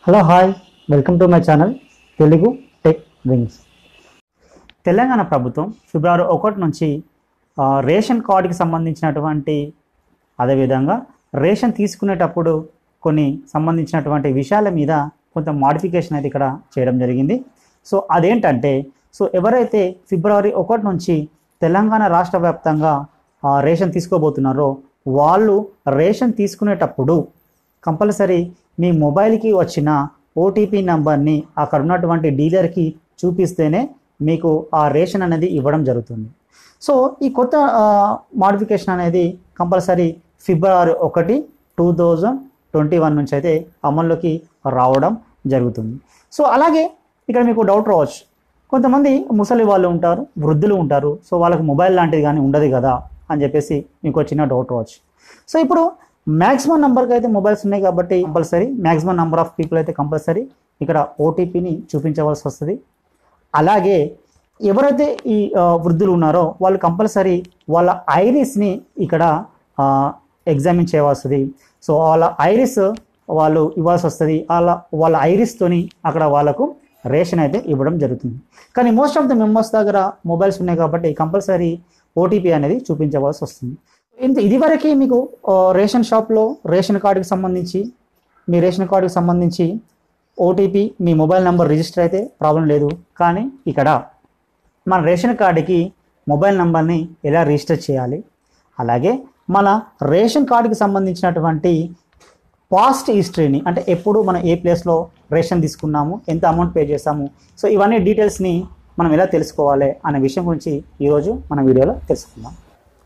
hello hi welcome to my channel Telugu tech wings Telangana ప్రభుత్వం ఫిబ్రవరి ఒకటి నుంచి ఆ, రేషన్ కార్డుకి సంబంధించినటువంటి అదేవిధంగా రేషన్ తీసుకునేటప్పుడు కొన్ని సంబంధించినటువంటి విషయాల మీద కొంత మాడిఫికేషన్ అయితే ఇక్కడ చేయడం జరిగింది సో అదేంటంటే సో ఎవరైతే ఫిబ్రవరి ఒకటి నుంచి తెలంగాణ రాష్ట్ర వ్యాప్తంగా ఆ, రేషన్ తీసుకోబోతున్నారో వాళ్ళు రేషన్ తీసుకునేటప్పుడు కంపల్సరీ మీ మొబైల్కి వచ్చిన ఓటీపీ నంబర్ని అక్కడ ఉన్నటువంటి డీలర్కి చూపిస్తేనే మీకు ఆ రేషన్ అనేది ఇవ్వడం జరుగుతుంది సో ఈ కొత్త మాడిఫికేషన్ అనేది కంపల్సరీ ఫిబ్రవరి ఒకటి టూ థౌజండ్ ట్వంటీ వన్ నుంచి అయితే అమల్లోకి రావడం జరుగుతుంది సో అలాగే ఇక్కడ మీకు డౌట్ రావచ్చు కొంతమంది ముసలి వాళ్ళు ఉంటారు వృద్ధులు ఉంటారు సో వాళ్ళకి మొబైల్ లాంటిది కానీ ఉండదు కదా అని చెప్పేసి మీకు ఒక చిన్న డౌట్ రావచ్చు సో ఇప్పుడు మ్యాక్సిమం నెంబర్కి అయితే మొబైల్స్ ఉన్నాయి కాబట్టి compulsory maximum number of people అయితే కంపల్సరీ ఇక్కడ ఓటీపీని చూపించవలసి వస్తుంది అలాగే ఎవరైతే ఈ ఆ, వృద్ధులు ఉన్నారో వాళ్ళు కంపల్సరీ వాళ్ళ ఐరిస్ని ఇక్కడ ఎగ్జామిన్ చేయవలసింది సో వాళ్ళ ఐరిస్ వాళ్ళు ఇవ్వాల్సి వస్తుంది వాళ్ళ వాళ్ళ ఐరిస్తోని అక్కడ వాళ్ళకు రేషన్ అయితే ఇవ్వడం జరుగుతుంది కానీ మోస్ట్ ఆఫ్ ద మెంబర్స్ దగ్గర మొబైల్స్ ఉన్నాయి కాబట్టి కంపల్సరీ ఓటీపీ అనేది చూపించవలసి వస్తుంది ఇంత ఇదివరకే మీకు ఆ, రేషన్ షాప్లో రేషన్ కార్డుకి సంబంధించి మీ రేషన్ కార్డుకి సంబంధించి ఓటీపీ మీ మొబైల్ నెంబర్ రిజిస్టర్ అయితే ప్రాబ్లం లేదు కానీ ఇక్కడ మన రేషన్ కార్డుకి మొబైల్ నెంబర్ని ఎలా రిజిస్టర్ చేయాలి అలాగే మన రేషన్ కార్డుకి సంబంధించినటువంటి పాస్ట్ హిస్టరీని అంటే ఎప్పుడు మనం ఏ ప్లేస్లో రేషన్ తీసుకున్నాము ఎంత అమౌంట్ పే చేసాము సో ఇవన్నీ డీటెయిల్స్ని మనం ఎలా తెలుసుకోవాలి అనే విషయం గురించి ఈరోజు మన వీడియోలో తెలుసుకుందాం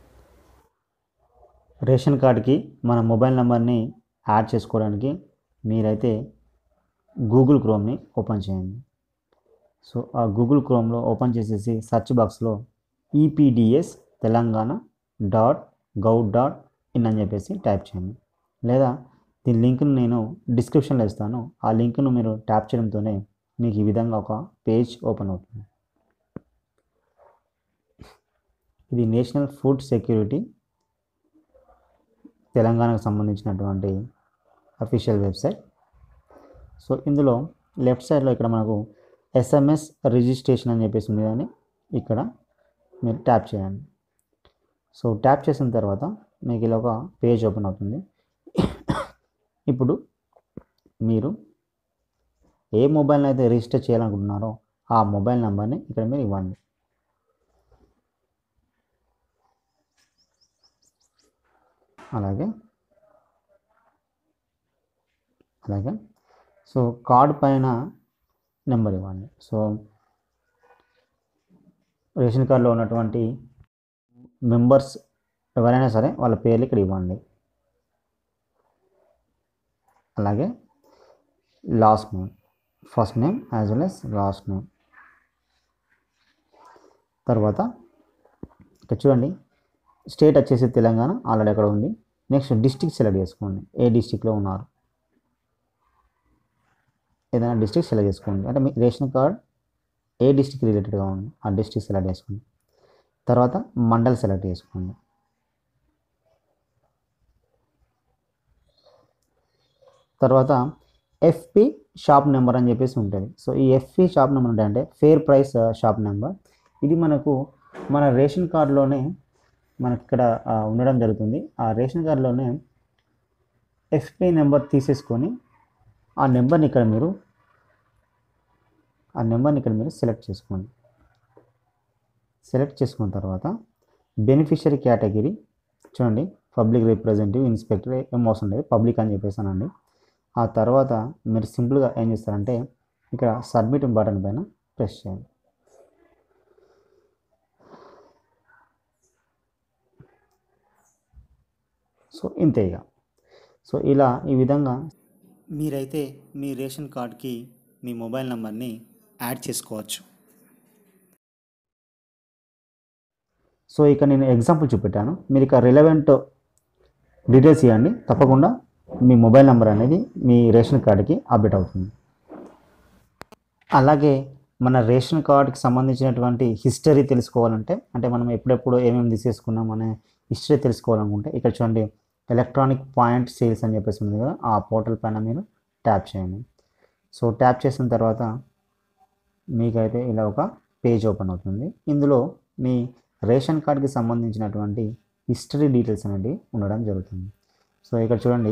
రేషన్ కార్డుకి మన మొబైల్ నెంబర్ని యాడ్ చేసుకోవడానికి మీరైతే గూగుల్ క్రోమ్ని ఓపెన్ చేయండి సో ఆ గూగుల్ క్రోమ్లో ఓపెన్ చేసేసి సెర్చ్ బాక్స్లో EPDS Telangana dot gov dot in అని చెప్పేసి టైప్ చేయండి లేదా దీని లింక్ను నేను డిస్క్రిప్షన్లో ఇస్తాను ఆ లింక్ను మీరు ట్యాప్ చేయడంతోనే మీకు ఈ విధంగా ఒక పేజ్ ఓపెన్ అవుతుంది ఇది నేషనల్ ఫుడ్ సెక్యూరిటీ తెలంగాణకు సంబంధించినటువంటి అఫీషియల్ వెబ్సైట్ సో ఇందులో లెఫ్ట్ సైడ్లో ఇక్కడ మనకు ఎస్ఎంఎస్ రిజిస్ట్రేషన్ అని చెప్పేసి ఉంది కానీ ఇక్కడ మీరు ట్యాప్ చేయండి సో ట్యాప్ చేసిన తర్వాత మీకు ఇలా ఒక పేజ్ ఓపెన్ అవుతుంది ఇప్పుడు మీరు ఏ మొబైల్ని అయితే రిజిస్టర్ చేయాలనుకుంటున్నారో ఆ మొబైల్ నెంబర్ని ఇక్కడ మీరు ఇవ్వండి అలాగే అలాగే సో కార్డ్ పైన నెంబర్ ఇవ్వండి సో రేషన్ కార్డులో ఉన్నటువంటి మెంబర్స్ ఎవరైనా సరే వాళ్ళ పేర్లు ఇక్కడ ఇవ్వండి అలాగే last name first name as well as last name తర్వాత ఇక్కడ చూడండి స్టేట్ వచ్చేసి తెలంగాణ ఆల్రెడీ అక్కడ ఉంది నెక్స్ట్ డిస్టిక్ సెలెక్ట్ చేసుకోండి ఏ డిస్టిక్లో ఉన్నారు ఏదైనా డిస్ట్రిక్ట్ సెలెక్ట్ చేసుకోండి అంటే మీ రేషన్ కార్డ్ ఏ డిస్ట్రిక్ట్ రిలేటెడ్గా ఉంది ఆ డిస్ట్రిక్ట్ సెలెక్ట్ చేసుకోండి తర్వాత మండల్ సెలెక్ట్ చేసుకోండి తర్వాత ఎఫ్పి షాప్ నెంబర్ అని చెప్పేసి ఉంటుంది సో ఈ ఎఫ్పి షాప్ నెంబర్ అంటే అంటే ఫేర్ ప్రైస్ షాప్ నెంబర్ ఇది మనకు మన రేషన్ కార్డులోనే మనకి ఇక్కడ ఆ, ఉండడం జరుగుతుంది ఆ రేషన్ కార్డులోనే ఎఫ్పి నెంబర్ తీసేసుకొని ఆ నెంబర్ని ఇక్కడ మీరు ఆ నెంబర్ని ఇక్కడ మీరు సెలెక్ట్ చేసుకోండి సెలెక్ట్ చేసుకున్న తర్వాత బెనిఫిషరీ కేటగిరీ చూడండి పబ్లిక్ రిప్రజెంటేటివ్ ఇన్స్పెక్టర్ ఏం అవసరం లేదు పబ్లిక్ అని చెప్పేసానండి ఆ తర్వాత మీరు సింపుల్గా ఏం చేస్తారంటే ఇక్కడ సబ్మిట్ బటన్ పైన ప్రెస్ చేయండి సో ఇంతే ఇక సో ఇలా ఈ విధంగా మీరైతే మీ రేషన్ కార్డ్కి మీ మొబైల్ నెంబర్ని యాడ్ చేసుకోవచ్చు సో ఇక నేను ఎగ్జాంపుల్ చూపెట్టాను మీరు ఇక రిలవెంట్ డీటెయిల్స్ ఇవ్వండి తప్పకుండా మీ మొబైల్ నెంబర్ అనేది మీ రేషన్ కార్డుకి అప్డేట్ అవుతుంది అలాగే మన రేషన్ కార్డుకి సంబంధించినటువంటి హిస్టరీ తెలుసుకోవాలంటే అంటే మనం ఎప్పుడెప్పుడు ఏమేమి తీసేసుకున్నాం అనే హిస్టరీ తెలుసుకోవాలనుకుంటే ఇక్కడ చూడండి ఎలక్ట్రానిక్ పాయింట్ సేల్స్ అని చెప్పేసి ఉంది కదా ఆ పోర్టల్ పైన మీరు ట్యాప్ చేయండి సో ట్యాప్ చేసిన తర్వాత మీకైతే ఇలా ఒక పేజ్ ఓపెన్ అవుతుంది ఇందులో మీ రేషన్ కార్డ్కి సంబంధించినటువంటి హిస్టరీ డీటెయిల్స్ అనేవి ఉండడం జరుగుతుంది సో ఇక్కడ చూడండి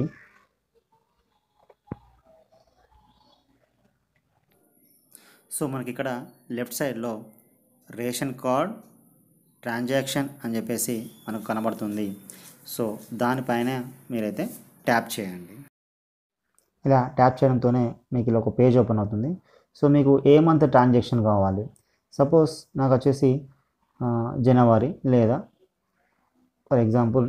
సో మనకి ఇక్కడ లెఫ్ట్ సైడ్లో రేషన్ కార్డ్ ట్రాన్సాక్షన్ అని చెప్పేసి మనకు కనబడుతుంది సో దానిపైన మీరైతే ట్యాప్ చేయండి ఇలా ట్యాప్ చేయడంతోనే మీకు ఇలా ఒక పేజ్ ఓపెన్ అవుతుంది సో మీకు ఏ మంత్ ట్రాన్సాక్షన్ కావాలి సపోజ్ నాకు వచ్చేసి ఆ, జనవరి లేదా ఫర్ ఎగ్జాంపుల్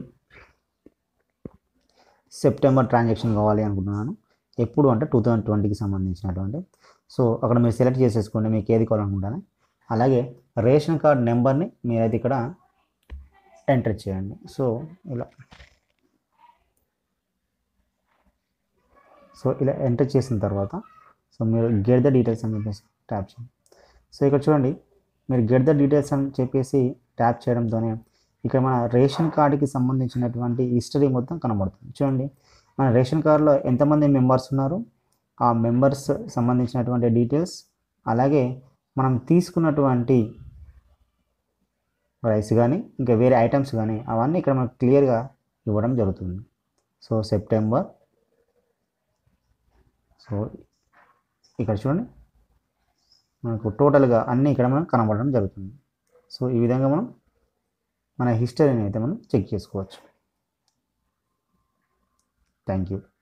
సెప్టెంబర్ ట్రాన్సాక్షన్ కావాలి అనుకుంటున్నాను ఎప్పుడు అంటే టూ థౌజండ్ ట్వంటీకి సంబంధించినటువంటి సో అక్కడ మీరు సెలెక్ట్ చేసేసుకోండి మీకు ఏది కావాలనుకుంటాను అలాగే రేషన్ కార్డ్ నెంబర్ని మీరైతే ఇక్కడ ఎంటర్ చేయండి సో ఇలా సో ఇలా ఎంటర్ చేసిన తర్వాత సో మీరు గెట్ ద డీటెయిల్స్ అని చెప్పేసి ట్యాప్ చేయండి సో ఇక్కడ చూడండి మీరు గెట్ ద డీటెయిల్స్ అని చెప్పేసి ట్యాప్ చేయడంతోనే ఇక్కడ మన రేషన్ కార్డుకి సంబంధించినటువంటి హిస్టరీ మొత్తం కనబడుతుంది చూడండి మన రేషన్ కార్డులో ఎంతమంది మెంబర్స్ ఉన్నారు ఆ మెంబర్స్ సంబంధించినటువంటి డీటెయిల్స్ అలాగే మనం తీసుకున్నటువంటి రైస్ కానీ ఇంకా వేరే ఐటమ్స్ కానీ అవన్నీ ఇక్కడ మనకు క్లియర్గా ఇవ్వడం జరుగుతుంది సో సెప్టెంబర్ సో ఇక్కడ చూడండి మనకు టోటల్గా అన్నీ ఇక్కడ మనం కనబడడం జరుగుతుంది సో ఈ విధంగా మనం మన హిస్టరీని అయితే మనం చెక్ చేసుకోవచ్చు థ్యాంక్ యూ